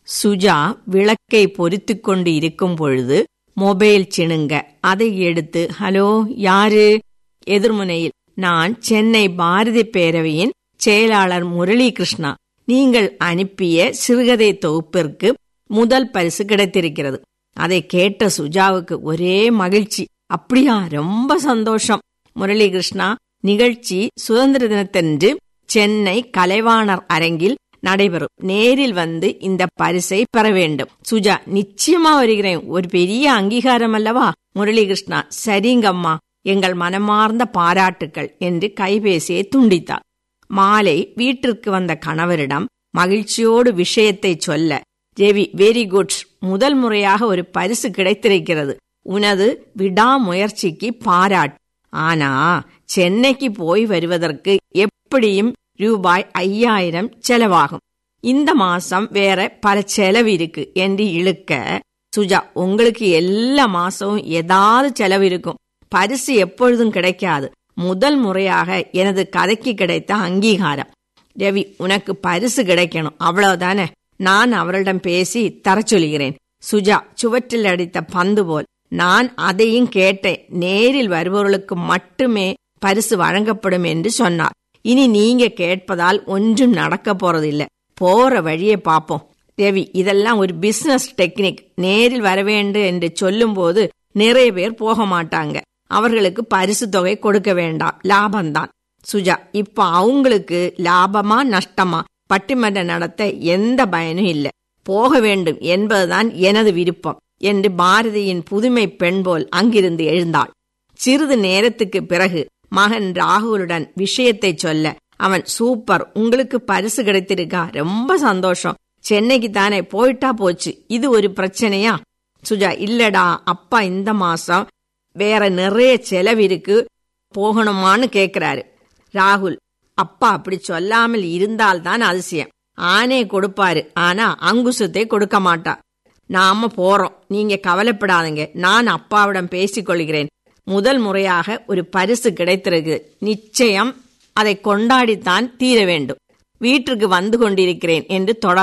சுஜா விளக்கை பொறித்துக் கொண்டு இருக்கும் பொழுது மொபைல் சிணுங்க அதை எடுத்து ஹலோ யாரு எதிர்முனையில் நான் சென்னை பாரதி பேரவையின் செயலாளர் முரளி கிருஷ்ணா நீங்கள் அனுப்பிய சிறுகதை தொகுப்பிற்கு முதல் பரிசு கிடைத்திருக்கிறது அதை கேட்ட சுஜாவுக்கு ஒரே மகிழ்ச்சி அப்படியா ரொம்ப சந்தோஷம் முரளி கிருஷ்ணா நிகழ்ச்சி சுதந்திர தினத்தன்று சென்னை கலைவாணர் அரங்கில் நடைபெறும் நேரில் வந்து இந்த பரிசை பெற வேண்டும் சுஜா நிச்சயமா வருகிறேன் ஒரு பெரிய அங்கீகாரம் அல்லவா முரளி கிருஷ்ணா சரிங்கம்மா எங்கள் மனமார்ந்த பாராட்டுக்கள் என்று கைபேசியை துண்டித்தார் மாலை வீட்டிற்கு வந்த கணவரிடம் மகிழ்ச்சியோடு விஷயத்தை சொல்ல ரவி வெரி குட் முதல் முறையாக ஒரு பரிசு கிடைத்திருக்கிறது உனது விடாமுயற்சிக்கு பாராட்டு ஆனா சென்னைக்கு போய் வருவதற்கு எப்படியும் ரூபாய் ஐயாயிரம் செலவாகும் இந்த மாசம் வேற பல செலவு இருக்கு என்று இழுக்க சுஜா உங்களுக்கு எல்லா மாசமும் ஏதாவது செலவு இருக்கும் பரிசு எப்பொழுதும் கிடைக்காது முதல் முறையாக எனது கதைக்கு கிடைத்த அங்கீகாரம் ரவி உனக்கு பரிசு கிடைக்கணும் அவ்வளவுதானே நான் அவரிடம் பேசி தர சொல்கிறேன் சுஜா சுவற்றில் அடித்த பந்து போல் நான் அதையும் கேட்டேன் நேரில் வருபவர்களுக்கு மட்டுமே பரிசு வழங்கப்படும் என்று சொன்னார் இனி நீங்க கேட்பதால் ஒன்றும் நடக்க போறதில்ல போற வழியை பார்ப்போம் ரவி இதெல்லாம் ஒரு பிசினஸ் டெக்னிக் நேரில் வர வேண்டும் என்று சொல்லும் போது நிறைய பேர் போக மாட்டாங்க அவர்களுக்கு பரிசு தொகை கொடுக்க வேண்டாம் லாபம்தான் சுஜா இப்ப அவங்களுக்கு லாபமா நஷ்டமா பட்டிமன்றம் நடத்த எந்த பயனும் இல்லை போக வேண்டும் என்பதுதான் எனது விருப்பம் என்று பாரதியின் புதுமை பெண் போல் அங்கிருந்து எழுந்தாள் சிறிது நேரத்துக்கு பிறகு மகன் ராகுலுடன் விஷயத்தை சொல்ல அவன் சூப்பர் உங்களுக்கு பரிசு கிடைத்திருக்கா ரொம்ப சந்தோஷம் சென்னைக்கு தானே போயிட்டா போச்சு இது ஒரு பிரச்சனையா சுஜா இல்லடா அப்பா இந்த மாசம் வேற நிறைய செலவிருக்கு போகணுமான்னு கேக்குறாரு ராகுல் அப்பா அப்படி சொல்லாமல் இருந்தால்தான் அதிசயம் ஆனே கொடுப்பாரு ஆனா அங்குசத்தை கொடுக்க மாட்டா நாம போறோம் நீங்க கவலைப்படாதீங்க நான் அப்பாவிடம் பேசிக் கொள்கிறேன் முதல் முறையாக ஒரு பரிசு கிடைத்திருக்கு நிச்சயம் அதை கொண்டாடித்தான் தீர வேண்டும் வீட்டிற்கு வந்து கொண்டிருக்கிறேன் என்று தொடர்